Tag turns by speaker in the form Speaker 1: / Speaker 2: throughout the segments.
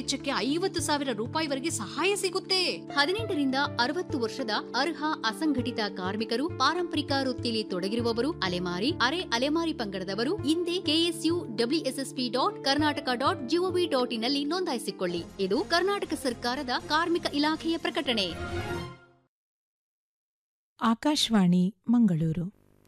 Speaker 1: ವೆಚ್ಚಕ್ಕೆ ಐವತ್ತು ಸಾವಿರ ರೂಪಾಯಿವರೆಗೆ ಸಹಾಯ ಸಿಗುತ್ತೆ ಹದಿನೆಂಟರಿಂದ ಅರವತ್ತು ವರ್ಷದ ಅರ್ಹ ಅಸಂಘಟಿತ ಕಾರ್ಮಿಕರು ಪಾರಂಪರಿಕ ವೃತ್ತಿಯಲ್ಲಿ ತೊಡಗಿರುವವರು ಅಲೆಮಾರಿ ಅರೆ ಅಲೆಮಾರಿ ಪಂಗಡದವರು ಹಿಂದೆ KSU WSSP dot Karnataka dot gov ಡಾಟ್ ಇನ್ನಲ್ಲಿ ನೋಂದಾಯಿಸಿಕೊಳ್ಳಿ ಇದು ಕರ್ನಾಟಕ ಸರ್ಕಾರದ ಕಾರ್ಮಿಕ ಇಲಾಖೆಯ ಪ್ರಕಟಣೆ
Speaker 2: ಆಕಾಶವಾಣಿ ಮಂಗಳೂರು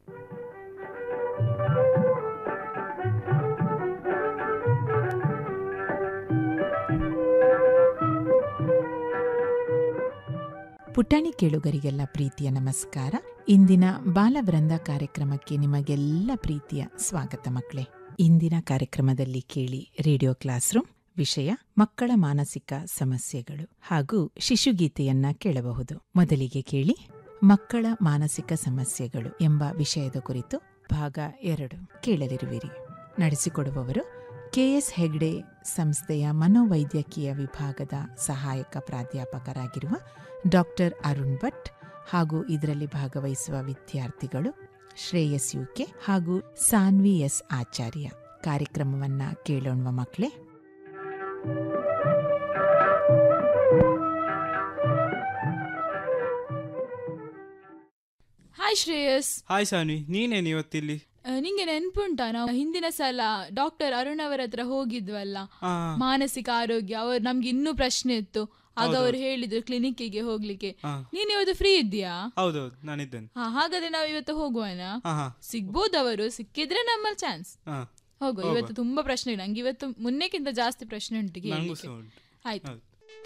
Speaker 2: ಪುಟಾಣಿ ಕೇಳುಗರಿಗೆಲ್ಲ ಪ್ರೀತಿಯ ನಮಸ್ಕಾರ ಇಂದಿನ ಬಾಲವೃಂದ ಕಾರ್ಯಕ್ರಮಕ್ಕೆ ನಿಮಗೆಲ್ಲ ಪ್ರೀತಿಯ ಸ್ವಾಗತ ಮಕ್ಕಳೇ ಇಂದಿನ ಕಾರ್ಯಕ್ರಮದಲ್ಲಿ ಕೇಳಿ ರೇಡಿಯೋ ಕ್ಲಾಸ್ ರೂಮ್ ವಿಷಯ ಮಕ್ಕಳ ಮಾನಸಿಕ ಸಮಸ್ಯೆಗಳು ಹಾಗೂ ಶಿಶುಗೀತೆಯನ್ನ ಕೇಳಬಹುದು ಮೊದಲಿಗೆ ಕೇಳಿ ಮಕ್ಕಳ ಮಾನಸಿಕ ಸಮಸ್ಯೆಗಳು ಎಂಬ ವಿಷಯದ ಕುರಿತು ಭಾಗ ಎರಡು ಕೇಳಲಿರುವಿರಿ ನಡೆಸಿಕೊಡುವವರು ಕೆಎಸ್ ಹೆಗ್ಡೆ ಸಂಸ್ಥೆಯ ಮನೋವೈದ್ಯಕೀಯ ವಿಭಾಗದ ಸಹಾಯಕ ಪ್ರಾಧ್ಯಾಪಕರಾಗಿರುವ ಡಾಕ್ಟರ್ ಅರುಣ್ ಭಟ್ ಹಾಗೂ ಇದರಲ್ಲಿ ಭಾಗವಹಿಸುವ ವಿದ್ಯಾರ್ಥಿಗಳು ಶ್ರೇಯಸ್ ಯುಕೆ ಹಾಗೂ ಸಾನ್ವಿ ಎಸ್ ಆಚಾರ್ಯ ಕಾರ್ಯಕ್ರಮವನ್ನ ಕೇಳೋಣ ಮಕ್ಕಳೇ
Speaker 3: ಹಾಯ್ ಶ್ರೇಯಸ್
Speaker 4: ಹಾಯ್ ಸಾನಿ ನೀನೇನು ಇವತ್ತಿಲ್ಲಿ
Speaker 3: ಆ, ನಿಂಗೆ ನೆನ್ಪುಂಟಾ ನಾವು ಹಿಂದಿನ ಸಲ ಡಾಕ್ಟರ್ ಅರುಣ್ ಅವರ ಹತ್ರ ಹೋಗಿದ್ವಲ್ಲ
Speaker 4: ಆ,
Speaker 3: ಮಾನಸಿಕ ಆರೋಗ್ಯ ಅವ್ರು ನಮ್ಗೆ ಇನ್ನೂ ಪ್ರಶ್ನೆ ಇತ್ತು ಆಗ ಅವ್ರು ಹೇಳಿದ್ರು ಕ್ಲಿನಿಕ್ಕಿಗೆ ಹೋಗ್ಲಿಕ್ಕೆ
Speaker 4: ಆ.
Speaker 3: ನೀನ್ ಇವತ್ತು ಫ್ರೀ ಇದ್ದೀಯಾ
Speaker 4: ಹೌದೌದು ನಾನಿದ್ದೇನೆ
Speaker 3: ಹಾ ಹಾಗಾದ್ರೆ ನಾವು ಇವತ್ತು ಹೋಗುವನ
Speaker 4: ಹಾ ಹಾ
Speaker 3: ಸಿಗ್ಬೋದು ಅವರು ಸಿಕ್ಕಿದ್ರೆ ನಮ್ಮಲ್ಲಿ ಚಾನ್ಸ್
Speaker 4: ಹಾ
Speaker 3: ಹೋಗುವ ಇವತ್ತು ತುಂಬಾ ಪ್ರಶ್ನೆ ಇದೆ ನಂಗೆ ಇವತ್ತು ಮೊನ್ನೆಕ್ಕಿಂತ ಜಾಸ್ತಿ ಪ್ರಶ್ನೆ ಉಂಟು
Speaker 4: ನಂಗೂ
Speaker 3: ಕೇಳ್ಲಿಕ್ಕೆ.
Speaker 4: ಸಹ ಉಂಟು
Speaker 3: ಆಯ್ತು
Speaker 4: ಹೌದು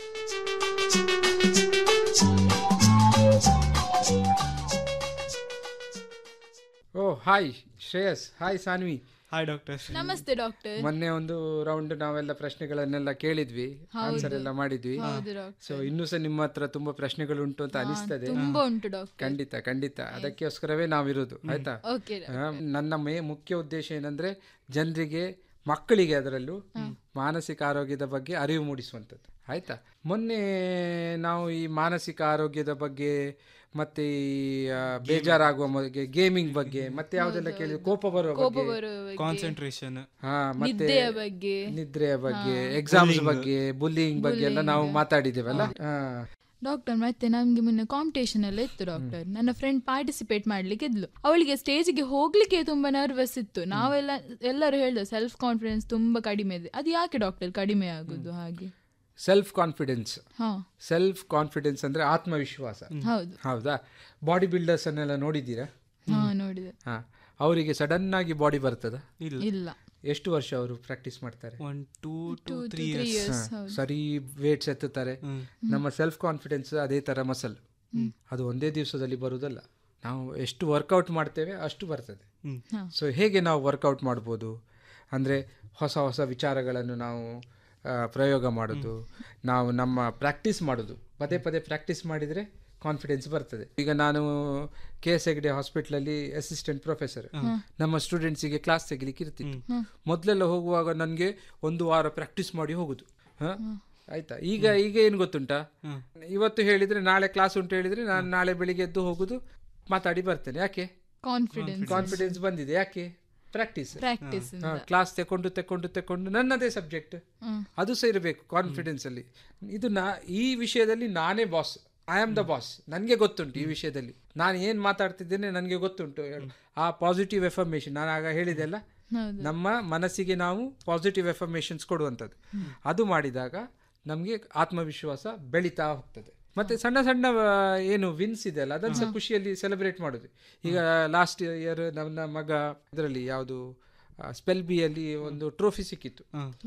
Speaker 5: ಓ hi Shreyas hi Saanvi
Speaker 4: hi doctor
Speaker 3: ನಮಸ್ತೆ ಡಾಕ್ಟರ್
Speaker 5: ಮೊನ್ನೆ ಒಂದು ರೌಂಡ್ ನಾವೆಲ್ಲ ಪ್ರಶ್ನೆಗಳನ್ನೆಲ್ಲ ಕೇಳಿದ್ವಿ ಆನ್ಸರ್ ಎಲ್ಲ ಮಾಡಿದ್ವಿ
Speaker 3: ಹೌದು ಡಾಕ್ಟರ್
Speaker 5: ಸೊ ಇನ್ನೂ ಸಹ ನಿಮ್ಮ ಹತ್ರ ತುಂಬಾ ಪ್ರಶ್ನೆಗಳು ಉಂಟು ಅಂತ ಅನಿಸ್ತದೆ
Speaker 3: ತುಂಬಾ ಉಂಟು ಡಾಕ್ಟರ್
Speaker 5: ಖಂಡಿತ ಖಂಡಿತ ಅದಕ್ಕೋಸ್ಕರವೇ ನಾವಿರೋದು ಆಯ್ತಾ
Speaker 3: ಓಕೆ
Speaker 5: ಆ, ನನ್ನ ಮೇ ಮುಖ್ಯ ಉದ್ದೇಶ ಏನಂದ್ರೆ ಜನರಿಗೆ ಮಕ್ಕಳಿಗೆ ಅದರಲ್ಲೂ ಮಾನಸಿಕ ಆರೋಗ್ಯದ ಬಗ್ಗೆ ಅರಿವು ಮೂಡಿಸುವಂಥದ್ದು ಆಯ್ತಾ ಮೊನ್ನೆ ನಾವು ಈ ಮಾನಸಿಕ ಆರೋಗ್ಯದ ಬಗ್ಗೆ ಮತ್ತೆ ಈ ಆ, ಬೇಜಾರಾಗುವ ಬಗ್ಗೆ ಗೇಮಿಂಗ್ ಬಗ್ಗೆ ಮತ್ತೆ ಯಾವ್ದೆಲ್ಲ ಕೇಳಿ ಕೋಪ ಬರುವ ಬಗ್ಗೆ
Speaker 3: ಬರುವ
Speaker 4: ಕಾನ್ಸಂಟ್ರೇಷನ್
Speaker 5: ಹಾ ಮತ್ತೆ
Speaker 3: ನಿದ್ದೆಯ ಬಗ್ಗೆ
Speaker 5: ನಿದ್ರೆಯ ಬಗ್ಗೆ ಎಕ್ಸಾಮ್ಸ್ ಬಗ್ಗೆ ಬುಲ್ಲಿಂಗ್ ಬಗ್ಗೆ ಎಲ್ಲ ನಾವು ಮಾತಾಡಿದ್ದೇವಲ್ಲ ಹಾ.
Speaker 3: ಡಾಕ್ಟರ್ ಮತ್ತೆ ನಮ್ಗೆ ಮೊನ್ನೆ ಕಾಂಪಿಟೇಷನ್ ಎಲ್ಲ ಇತ್ತು ಡಾಕ್ಟರ್ ನನ್ನ ಫ್ರೆಂಡ್ ಪಾರ್ಟಿಸಿಪೇಟ್ ಮಾಡ್ಲಿಕ್ಕೆ ಇದ್ಲು ಅವಳಿಗೆ ಸ್ಟೇಜ್ಗೆ ಹೋಗ್ಲಿಕ್ಕೆ ತುಂಬಾ ನರ್ವಸ್ ಇತ್ತು ನಾವೆಲ್ಲ ಎಲ್ಲರೂ ಹೇಳ್ದು ಸೆಲ್ಫ್ ಕಾನ್ಫಿಡೆನ್ಸ್ ತುಂಬಾ ಕಡಿಮೆ ಇದೆ ಅದು ಯಾಕೆ ಡಾಕ್ಟರ್ ಕಡಿಮೆ ಆಗುದು ಹಾಗೆ
Speaker 5: ಸೆಲ್ಫ್ ಕಾನ್ಫಿಡೆನ್ಸ್
Speaker 3: ಹಾ
Speaker 5: ಸೆಲ್ಫ್ ಕಾನ್ಫಿಡೆನ್ಸ್ ಅಂದ್ರೆ ಆತ್ಮವಿಶ್ವಾಸ
Speaker 3: ಹೌದು
Speaker 5: ಹೌದಾ ಬಾಡಿ ಬಿಲ್ಡರ್ಸ್ ಅನ್ನೆಲ್ಲ ನೋಡಿದ್ದೀರಾ
Speaker 3: ಹಾ ನೋಡಿದೆ
Speaker 5: ಹಾ ಅವರಿಗೆ ಸಡನ್ ಆಗಿ ಬಾಡಿ ಬರ್ತದ
Speaker 4: ಇಲ್ಲ
Speaker 3: ಇಲ್ಲ
Speaker 5: ಎಷ್ಟು ವರ್ಷ ಅವರು ಪ್ರಾಕ್ಟೀಸ್ ಮಾಡ್ತಾರೆ
Speaker 4: one two to three
Speaker 3: three
Speaker 4: years
Speaker 3: years
Speaker 5: ಹಾ, ಸರಿ ವೇಟ್ಸ್ ಎತ್ತುತ್ತಾರೆ ನಮ್ಮ ಸೆಲ್ಫ್ ಕಾನ್ಫಿಡೆನ್ಸ್ ಅದೇ ತರ ಮಸಲ್ ಅದು ಒಂದೇ ದಿವಸದಲ್ಲಿ ಬರುವುದಲ್ಲ ನಾವು ಎಷ್ಟು ವರ್ಕೌಟ್ ಮಾಡ್ತೇವೆ ಅಷ್ಟು ಬರ್ತದೆ
Speaker 4: ಹ್ಮ್.
Speaker 5: ಸೊ ಹೇಗೆ ನಾವು ವರ್ಕೌಟ್ ಮಾಡ್ಬೋದು ಅಂದರೆ ಹೊಸ ಹೊಸ ವಿಚಾರಗಳನ್ನು ನಾವು ಆ, ಪ್ರಯೋಗ ಮಾಡೋದು ನಾವು ನಮ್ಮ ಪ್ರಾಕ್ಟೀಸ್ ಮಾಡೋದು ಪದೇ ಪದೇ ಪ್ರಾಕ್ಟೀಸ್ ಮಾಡಿದರೆ ಕಾನ್ಫಿಡೆನ್ಸ್ ಬರ್ತದೆ ಈಗ ನಾನು ಕೆ ಎಸ್ ಹೆಗ್ಡೆ ಹಾಸ್ಪಿಟ್ಲಲ್ಲಿ ಅಸಿಸ್ಟೆಂಟ್ ಪ್ರೊಫೆಸರ್ ನಮ್ಮ ಸ್ಟೂಡೆಂಟ್ಸಿಗೆ ಕ್ಲಾಸ್ ತೆಗಿಲಿಕ್ಕೆ ಇರ್ತಿತ್ತು ಮೊದಲೆಲ್ಲ ಹೋಗುವಾಗ ನನಗೆ ಒಂದು ವಾರ ಪ್ರಾಕ್ಟೀಸ್ ಮಾಡಿ ಹೋಗುದು ಹ? ಆಯ್ತಾ ಈಗ ಈಗ ಏನು ಗೊತ್ತುಂಟಾ ಇವತ್ತು ಹೇಳಿದ್ರೆ ನಾಳೆ ಕ್ಲಾಸ್ ಉಂಟು ಹೇಳಿದ್ರೆ ನಾನು ನಾಳೆ ಬೆಳಿಗ್ಗೆ ಎದ್ದು ಹೋಗುದು ಮಾತಾಡಿ ಬರ್ತೇನೆ ಯಾಕೆ
Speaker 3: ಕಾನ್ಫಿಡೆನ್ಸ್
Speaker 5: ಕಾನ್ಫಿಡೆನ್ಸ್ ಬಂದಿದೆ ಯಾಕೆ ಪ್ರಾಕ್ಟೀಸ್
Speaker 3: ಪ್ರಾಕ್ಟೀಸ್
Speaker 5: ಕ್ಲಾಸ್ ತೆಕೊಂಡು ತೆಕೊಂಡು ತೆಕೊಂಡು ನನ್ನದೇ ಸಬ್ಜೆಕ್ಟ್ ಅದು ಸಹ ಇರಬೇಕು ಕಾನ್ಫಿಡೆನ್ಸ್ ಅಲ್ಲಿ ಇದು ನಾ ಈ ವಿಷಯದಲ್ಲಿ ನಾನೇ boss I am the boss ನನಗೆ ಗೊತ್ತುಂಟು ಈ ವಿಷಯದಲ್ಲಿ ನಾನು ಏನು ಮಾತಾಡ್ತಿದ್ದೇನೆ ನನಗೆ ಗೊತ್ತುಂಟು ಆ ಪಾಸಿಟಿವ್ ಎಫರ್ಮೇಷನ್ ನಾನು ಆಗ ಹೇಳಿದೆ ಅಲ್ಲ
Speaker 3: ಹೌದು
Speaker 5: ನಮ್ಮ ಮನಸ್ಸಿಗೆ ನಾವು ಪಾಸಿಟಿವ್ ಎಫರ್ಮೇಷನ್ಸ್ ಕೊಡುವಂಥದ್ದು ಅದು ಮಾಡಿದಾಗ ನಮಗೆ ಆತ್ಮವಿಶ್ವಾಸ ಬೆಳೀತಾ ಹೋಗ್ತದೆ ಮತ್ತೆ ಸಣ್ಣ ಸಣ್ಣ ಆ, ಏನು ವಿನ್ಸ್ ಇದೆ ಅಲ್ಲ ಅದನ್ನು ಸಹ ಖುಷಿಯಲ್ಲಿ ಸೆಲೆಬ್ರೇಟ್ ಮಾಡೋದು ಈಗ ಲಾಸ್ಟ್ ಇಯರ್ ನನ್ನ ಮಗ ಇದರಲ್ಲಿ ಯಾವುದು ಸ್ಪೆಲ್ ಬಿಯಲ್ಲಿ ಒಂದು ಟ್ರೋಫಿ ಸಿಕ್ಕಿತ್ತು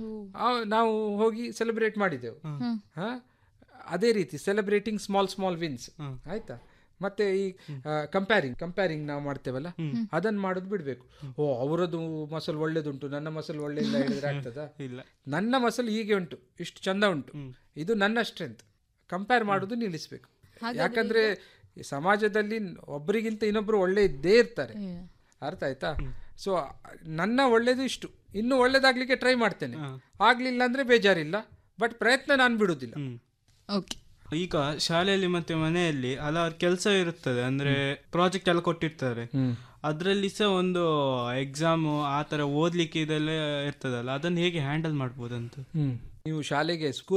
Speaker 5: ಆ, ನಾವು ಹೋಗಿ ಸೆಲೆಬ್ರೇಟ್ ಮಾಡಿದೆವು ಹಾ? ಅದೇ ರೀತಿ ಸೆಲೆಬ್ರೇಟಿಂಗ್ ಸ್ಮಾಲ್ ಸ್ಮಾಲ್ ವಿನ್ಸ್ ಆಯ್ತಾ ಮತ್ತೆ ಈ ಕಂಪ್ಯಾರಿಂಗ್ ಕಂಪ್ಯಾರಿಂಗ್ ನಾವು ಮಾಡ್ತೇವಲ್ಲ ಅದನ್ನ ಮಾಡೋದು ಬಿಡ್ಬೇಕು ಓ ಅವರದ್ದು ಮಸಲ್ ಒಳ್ಳೇದುಂಟು ನನ್ನ ಮಸಲ್ ಒಳ್ಳೆ ಇಲ್ಲ ಹೇಳಿದ್ರೆ ಆಗ್ತದ
Speaker 4: ಇಲ್ಲ
Speaker 5: ನನ್ನ ಮಸಲ್ ಹೀಗೆ ಉಂಟು ಇಷ್ಟು ಚಂದ ಉಂಟು ಇದು ನನ್ನ ಸ್ಟ್ರೆಂತ್ ಕಂಪೇರ್ ಮಾಡೋದು ನಿಲ್ಲಿಸ್ಬೇಕು ಯಾಕಂದ್ರೆ ಈ ಸಮಾಜದಲ್ಲಿ ಒಬ್ಬರಿಗಿಂತ ಇನ್ನೊಬ್ರು ಒಳ್ಳೆ ಇದ್ದೇ ಇರ್ತಾರೆ ಅರ್ಥ ಆಯ್ತಾ ಸೊ ನನ್ನ ಒಳ್ಳೇದು ಇಷ್ಟು ಇನ್ನು ಒಳ್ಳೇದಾಗ್ಲಿಕ್ಕೆ ಟ್ರೈ ಮಾಡ್ತೇನೆ ಆಗ್ಲಿಲ್ಲ ಅಂದ್ರೆ ಬೇಜಾರಿಲ್ಲ ಬಟ್ ಪ್ರಯತ್ನ ನಾನು ಬಿಡುದಿಲ್ಲ
Speaker 4: ಹ್ಮ್
Speaker 3: ಓಕೆ
Speaker 4: ಈಗ ಶಾಲೆಯಲ್ಲಿ ಮತ್ತೆ ಮನೆಯಲ್ಲಿ ಹಲವಾರು ಕೆಲಸ ಇರುತ್ತದೆ ಅಂದ್ರೆ ಪ್ರಾಜೆಕ್ಟ್ ಎಲ್ಲ ಕೊಟ್ಟಿರ್ತಾರೆ ಅದರಲ್ಲಿ ಸಹ ಒಂದು ಎಕ್ಸಾಮ್ ಆ ತರ ಓದ್ಲಿಕ್ಕೆ ಇದೆಲ್ಲ ಇರ್ತದಲ್ಲ ಅದನ್ನ ಹೇಗೆ ಹ್ಯಾಂಡಲ್ ಮಾಡ್ಬೋದಂತ
Speaker 5: ನೀವು ಶಾಲೆಗೆ ಸ್ಕೂಲ್